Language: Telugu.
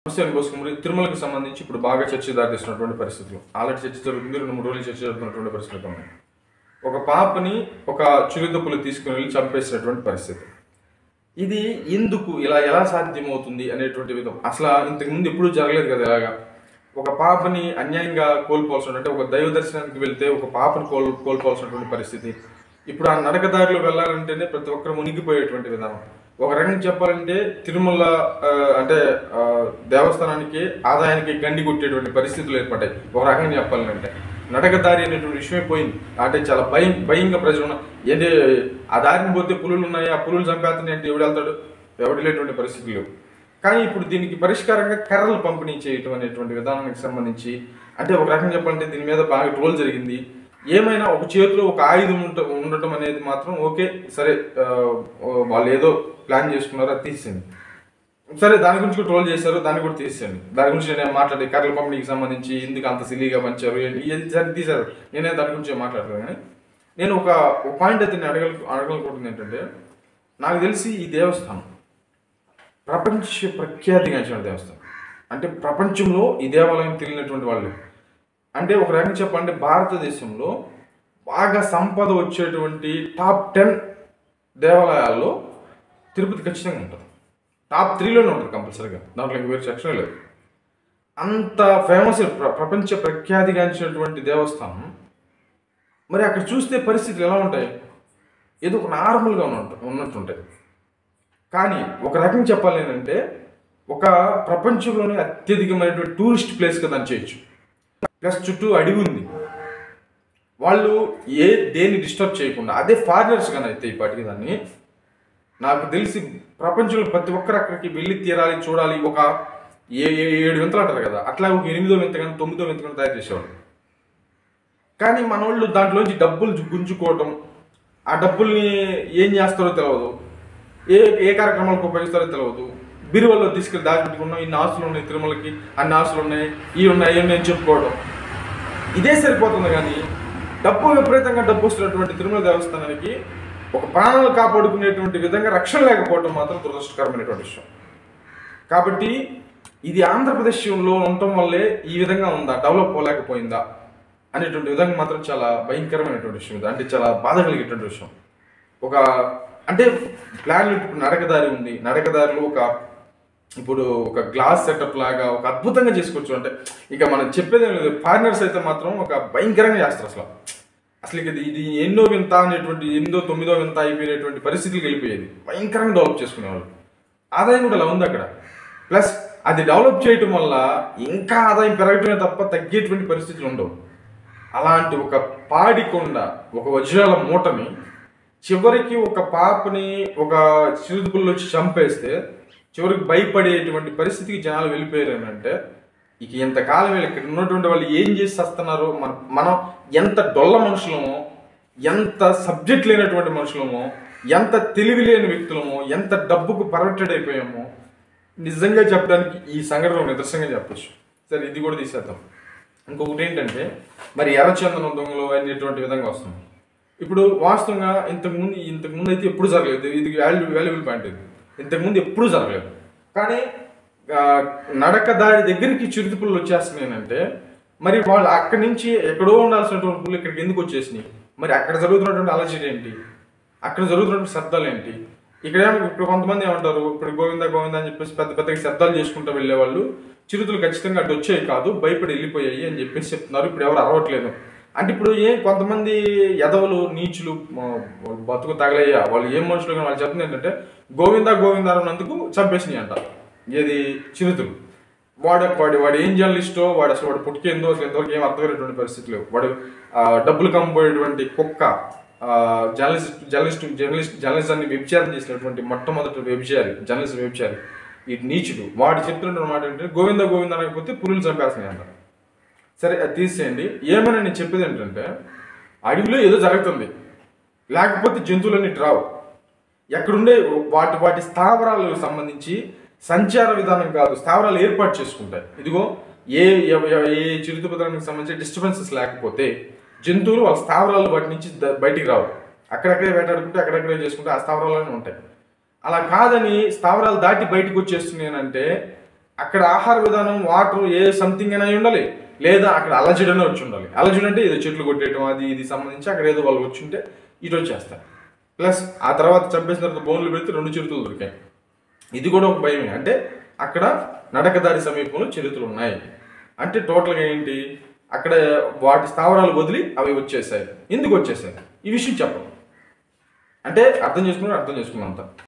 సమస్యను కోసుకుని తిరుమలకు సంబంధించి ఇప్పుడు బాగా చర్చ దాటిస్తున్నటువంటి పరిస్థితులు ఆల్రెడీ చర్చ జరుగుతుంది రెండు మూడు రోజులు చర్చ జరుగుతున్నటువంటి పరిస్థితులు ఉన్నాయి ఒక పాపని ఒక చురిదప్పులు తీసుకుని వెళ్ళి చంపేసినటువంటి పరిస్థితి ఇది ఎందుకు ఇలా ఎలా సాధ్యమవుతుంది అనేటువంటి విధం అసలు ఇంతకుముందు ఎప్పుడూ జరగలేదు కదా ఇలాగా ఒక పాపని అన్యాయంగా కోల్పోవాల్సి అంటే ఒక దైవ దర్శనానికి వెళ్తే ఒక పాపని కోల్ కోల్పోవాల్సినటువంటి పరిస్థితి ఇప్పుడు ఆ నరకదారిలో వెళ్ళాలంటేనే ప్రతి ఒక్కరు మునిగిపోయేటువంటి విధానం ఒక రకంగా చెప్పాలంటే తిరుమల ఆ, అంటే ఆ, దేవస్థానానికి ఆదాయానికి గండి కొట్టేటువంటి పరిస్థితులు ఏర్పడ్డాయి ఒక రకంగా చెప్పాలంటే నడకదారి అనేటువంటి విషయమే పోయింది అంటే చాలా భయం భయంగా ప్రజలు ఉన్నారు ఏంటి ఆ దారిని పోతే పులులు ఉన్నాయి ఆ పులులు చంపేస్తున్నాయి అంటే ఎవడు వెళ్తాడు ఎవడు లేటువంటి పరిస్థితులు లేవు కానీ ఇప్పుడు దీనికి పరిష్కారంగా కర్రలు పంపిణీ చేయటం అనేటువంటి విధానానికి సంబంధించి అంటే ఒక రకంగా చెప్పాలంటే దీని మీద బాగా ట్రోల్ జరిగింది ఏమైనా ఒక చేతిలో ఒక ఆయుధం ఉంట ఉండటం అనేది మాత్రం ఓకే సరే ఆ, వాళ్ళు ఏదో ప్లాన్ చేసుకున్నారు అది తీసింది సరే దాని గురించి కూడా ట్రోల్ చేశారు దాన్ని కూడా తీసేయండి దాని గురించి నేను మాట్లాడే కర్రల పంపిణీకి సంబంధించి ఎందుకు అంత సిలీగా పంచారు ఏంటి ఇది సరే తీశారు నేనే దాని గురించి ఏం మాట్లాడతాను కానీ నేను ఒక ఒక పాయింట్ అయితే నేను అడగల అడగలనుకుంటుంది ఏంటంటే నాకు తెలిసి ఈ దేవస్థానం ప్రపంచ ప్రఖ్యాతిగాంచిన దేవస్థానం అంటే ప్రపంచంలో ఈ దేవాలయం తెలియనటువంటి వాళ్ళు అంటే ఒక రకంగా చెప్పాలంటే భారతదేశంలో బాగా సంపద వచ్చేటువంటి టాప్ టెన్ దేవాలయాల్లో తిరుపతి ఖచ్చితంగా ఉంటుంది టాప్ త్రీలోనే ఉంటుంది కంపల్సరీగా దాంట్లో ఇంక వేరే సెక్షన్ లేదు అంత ఫేమస్ ప్ర- ప్రపంచ ప్రఖ్యాతిగాంచినటువంటి దేవస్థానం మరి అక్కడ చూస్తే పరిస్థితులు ఎలా ఉంటాయి ఏదో ఒక నార్మల్గా ఉన్నట్టు ఉన్నట్టుంటాయి కానీ ఒక రకంగా చెప్పాలి ఏంటంటే ఒక ప్రపంచంలోనే అత్యధికమైనటువంటి టూరిస్ట్ ప్లేస్గా దాన్ని చేయొచ్చు ప్లస్ చుట్టూ అడవి ఉంది వాళ్ళు ఏ దేన్ని డిస్టర్బ్ చేయకుండా అదే ఫారినర్స్ కానీ అయితే ఇప్పటికి దాన్ని నాకు తెలిసి ప్రపంచంలో ప్రతి ఒక్కరు అక్కడికి వెళ్ళి తీరాలి చూడాలి ఒక ఏ ఏ- ఏడు వింతలు అంటారు కదా అట్లా ఒక ఎనిమిదో వింత కానీ తొమ్మిదో వింత కానీ తయారు చేసేవాళ్ళు కానీ మన వాళ్ళు దాంట్లోంచి డబ్బులు గుంజుకోవటం ఆ డబ్బుల్ని ఏం చేస్తారో తెలియదు ఏ ఏ కార్యక్రమాలకు ఉపయోగిస్తారో తెలియదు బీరువాల్లో తీసుకెళ్ళి దాచిపెట్టుకున్నాం ఇన్ని ఆస్తులు ఉన్నాయి తిరుమలకి అన్ని ఆస్తులు ఉన్నాయి ఇవి ఉన్నాయి అవి ఉన్నాయి అని చెప్పుకోవడం ఇదే సరిపోతుంది కానీ డబ్బు విపరీతంగా డబ్బు వస్తున్నటువంటి తిరుమల దేవస్థానానికి ఒక ప్రాణాలు కాపాడుకునేటువంటి విధంగా రక్షణ లేకపోవడం మాత్రం దురదృష్టకరమైనటువంటి విషయం కాబట్టి ఇది ఆంధ్రప్రదేశ్లో ఉండటం వల్లే ఈ విధంగా ఉందా డెవలప్ అవ్వలేకపోయిందా అనేటువంటి విధంగా మాత్రం చాలా భయంకరమైనటువంటి విషయం ఇది అంటే చాలా బాధ కలిగేటువంటి విషయం ఒక అంటే ప్లాన్ ఇప్పుడు నడకదారి ఉంది నడకదారిలో ఒక ఇప్పుడు ఒక గ్లాస్ సెటప్ లాగా ఒక అద్భుతంగా చేసుకోవచ్చు అంటే ఇక మనం చెప్పేది ఏం లేదు ఫారినర్స్ అయితే మాత్రం ఒక భయంకరంగా చేస్తారు అసలు అసలు ఇక ఇది ఇది ఎన్నో వింత అనేటువంటి ఎనిమిదో తొమ్మిదో వింత అయిపోయినటువంటి పరిస్థితులకు వెళ్ళిపోయేది భయంకరంగా డెవలప్ చేసుకునేవాళ్ళు ఆదాయం కూడా అలా ఉంది అక్కడ ప్లస్ అది డెవలప్ చేయటం వల్ల ఇంకా ఆదాయం పెరగటమే తప్ప తగ్గేటువంటి పరిస్థితులు ఉండవు అలాంటి ఒక పాడికొండ ఒక వజ్రాల మూటని చివరికి ఒక పాపని ఒక చిరుదుపుల్లో వచ్చి చంపేస్తే చివరికి భయపడేటువంటి పరిస్థితికి జనాలు వెళ్ళిపోయారు అని అంటే ఇక ఇంతకాలం వీళ్ళు ఇక్కడ ఉన్నటువంటి వాళ్ళు ఏం చేసి వస్తున్నారో మన మనం ఎంత డొల్ల మనుషులమో ఎంత సబ్జెక్ట్ లేనటువంటి మనుషులమో ఎంత తెలివి లేని వ్యక్తులమో ఎంత డబ్బుకు పర్వటెడ్ అయిపోయామో నిజంగా చెప్పడానికి ఈ సంఘటన నిదర్శనంగా చెప్పొచ్చు సరే ఇది కూడా తీసేద్దాం ఇంకొకటి ఏంటంటే మరి ఎర్రచందనం దొంగలు అనేటువంటి విధంగా వస్తుంది ఇప్పుడు వాస్తవంగా ఇంతకుముందు ఇంతకుముందు అయితే ఎప్పుడు జరగలేదు ఇది వాల్యూ వాల్యుబుల్ పాయింట్ ఇది ఇంతకుముందు ఎప్పుడు జరగలేదు కానీ ఆ, నడక దారి దగ్గరికి చిరుతి పుల్లలు వచ్చేస్తున్నాయంటే మరి వాళ్ళు అక్కడి నుంచి ఎక్కడో ఉండాల్సినటువంటి పుల్లు ఇక్కడికి ఎందుకు వచ్చేసినాయి మరి అక్కడ జరుగుతున్నటువంటి అలజడి ఏంటి అక్కడ జరుగుతున్నటువంటి శబ్దాలు ఏంటి ఇక్కడ ఏమో ఇప్పుడు కొంతమంది ఏమంటారు ఇప్పుడు గోవింద గోవింద అని చెప్పేసి పెద్ద పెద్దగా శబ్దాలు చేసుకుంటూ వెళ్ళేవాళ్ళు చిరుతులు ఖచ్చితంగా అటు వచ్చేవి కాదు భయపడి వెళ్ళిపోయాయి అని చెప్పేసి చెప్తున్నారు ఇప్పుడు ఎవరు అరవట్లేదు అంటే ఇప్పుడు ఏం కొంతమంది ఎదవలు నీచులు మ, వాళ్ళు బతుకు తగలయ్యా వాళ్ళు ఏం మనుషులు కానీ వాళ్ళు చెప్తుంది ఏంటంటే గోవింద గోవింద అన్నందుకు చంపేసినాయి అంట ఏది చిరుతులు వాడు వాడు వాడు ఏం జర్నలిస్టో వాడు అసలు వాడు పుట్టుకేందో అసలు ఎంతవరకు ఏం అర్థమైనటువంటి పరిస్థితి లేవు వాడు ఆ, డబ్బులు కమ్మిపోయేటువంటి కుక్క ఆ, జర్నలిస్ట్ జర్నలిస్ట్ జర్నలిస్ట్ జర్నలిజాన్ని వ్యభిచారం చేసినటువంటి మొట్టమొదటి వ్యభిచారి జర్నలిస్ట్ వ్యభిచారి ఈ నీచుడు వాడు చెప్తున్నటువంటి మాట ఏంటంటే గోవింద గోవింద అనకపోతే పురులు చంపేస్తున్నాయి అంటారు సరే అది తీసేయండి ఏమైనా నేను చెప్పేది ఏంటంటే అడవిలో ఏదో జరుగుతుంది లేకపోతే జంతువులన్నీ రావు ఎక్కడుండే వాటి వాటి స్థావరాలకు సంబంధించి సంచార విధానం కాదు స్థావరాలు ఏర్పాటు చేసుకుంటాయి ఇదిగో ఏ ఎవ- ఎవ- ఏ చిరుతపదానికి సంబంధించి డిస్టర్బెన్సెస్ లేకపోతే జంతువులు వాళ్ళ స్థావరాలు వాటి నుంచి ద- బయటికి రావు అక్కడక్కడే వేటాడుకుంటే అక్కడక్కడే చేసుకుంటే ఆ స్థావరాల్లోనే ఉంటాయి అలా కాదని స్థావరాలు దాటి బయటకు వచ్చేస్తున్నాయనంటే అక్కడ ఆహార విధానం వాటర్ ఏ సంథింగ్ అయినా అయి ఉండాలి లేదా అక్కడ అలజడనే వచ్చి ఉండాలి అలజడి అంటే ఏదో చెట్లు కొట్టేయటం అది ఇది సంబంధించి అక్కడ ఏదో వాళ్ళు వచ్చి ఉంటే ఇటు వచ్చేస్తారు ప్లస్ ఆ తర్వాత చంపేసిన తర్వాత బోన్లు పెడితే రెండు చిరుతలు దొరికాయి ఇది కూడా ఒక భయమే అంటే అక్కడ నడకదారి సమీపంలో చిరుతలు ఉన్నాయి అంటే టోటల్గా ఏంటి అక్కడ వాటి స్థావరాలు వదిలి అవి వచ్చేసాయి ఎందుకు వచ్చేసాయి ఈ విషయం చెప్పం అంటే అర్థం చేసుకున్నాడు అర్థం చేసుకున్నంత